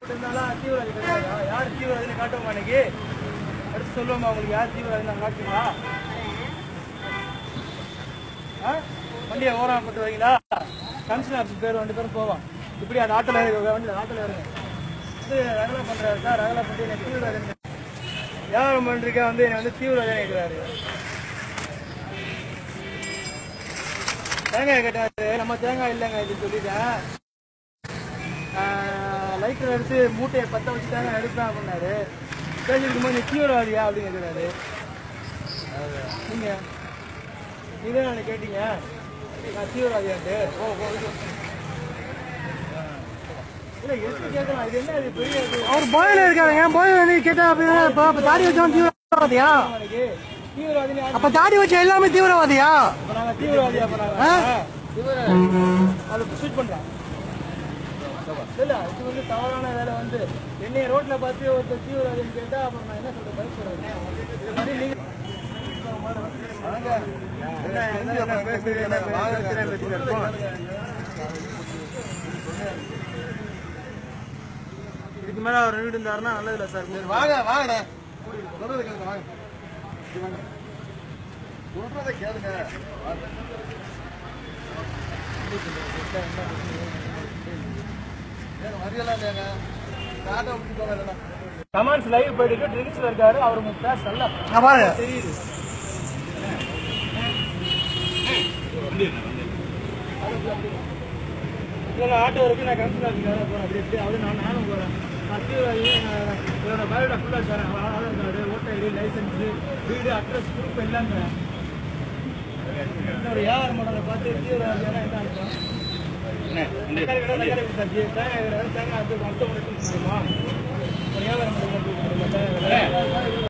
இருந்தாலும் தீவிரவாதி கிடையாதா யார் தீவிரவாதின்னு காட்டுவோமா இன்னைக்கு அடுத்து சொல்லுவோமா உங்களுக்கு யார் தீவிரவாதி நான் காட்டுங்களா ஆ? வண்டியை ஓரம் போட்டு வைங்களா கமிஷன் ஆஃபீஸ் பேர் ரெண்டு பேரும் போவோம் இப்படி அந்த ஆட்டோல வண்டியில் ஆட்டோல இருங்க இது ரகலா பண்றாரு சார் ரகலா பண்ணி எனக்கு தீவிரவாதி வியாபாரம் பண்ணிருக்க வந்து என்னை வந்து தீவிரவாதி கேட்கிறாரு தேங்காய் கேட்டாரு நம்ம தேங்காய் இல்லைங்க இது சொல்லிட்டேன் லைட்டர் எடுத்து மூட்டையை பத்த வச்சு தேங்காய் எடுப்பேன் அப்படின்னாரு பேசிருக்கும் போது நீ தீவிரவாதியா அப்படின்னு கேட்கிறாரு நீங்க நீங்க நான் கேட்டீங்க நான் தீவிரவாதியான்ட்டு ஓ ஓ இது இல்ல எதுக்கு கேட்கலாம் இது என்ன இது பெரிய இது அவர் போயில இருக்காருங்க போயில வந்து கேட்டா அப்படின்னா இப்ப அப்ப தாடி வச்சவன் தீவிரவாதியா எனக்கு தீவிரவாதின்னு யாரு- அப்ப தாடி வச்ச எல்லாமே தீவிரவாதியா அப்ப நாங்க தீவிரவாதியா அப்ப நாங்க அதை ஷூட் பண்றேன் இல்ல இது வந்து தவறான வேலை வந்து என்னைய ரோட்ல பார்த்து ஒருத்தர் தீவிரவாதின்னு கேட்டா அப்புறம் நான் என்ன சொல்றது பதில் சொல்றது இது மாதிரி நீங்க வாங்க. என்ன, என்ன, என்ன பேசுறீங்க? என்ன பேசுறீங்க? பேசிட்டு இருக்கோம். இதுக்கு மேல அவர் நின்றுட்டு இருந்தாருன்னா நல்லதில்ல சார் வாங்க வாங்கண்ணே சொல்றதை கேளுங்க வாங்க இங்க வாங்க. சொல்றதை கேளுங்க ஏன் வரியெல்லாம் இல்லையாங்க டாட்டா விட்டு போங்க இல்லைன்னா கமாண்ட்ஸ் லைவ் போயிட்டு ட்ரிங்க்ஸ்ல இருக்காரு அவர் உங்க பேச நல்லா இங்க பாருங்க தெரியுது இல்ல ஆட்டோ இருக்கு நான் கமிஷன் ஆஃபீஸ் போறேன் அப்படி எப்படி அவரு நான் நானும் போறேன் நான் தீவிரவாதி நான் என்னோட பயோடா ஃபுல்லா தரேன் Aadhaar card voter ID license வீடு அட்ரஸ் ப்ரூஃப் எல்லாமே இன்னொரு வியாபாரம் பண்ணதை பார்த்து தீவிரவாதியான என்ன அர்த்தம் தேங்காய் கடை, தேங்காய் கொடுத்தாச்சு தேங்காய் கடை, தேங்காய் வந்து மொத்தம் முடிச்சு முடியுமா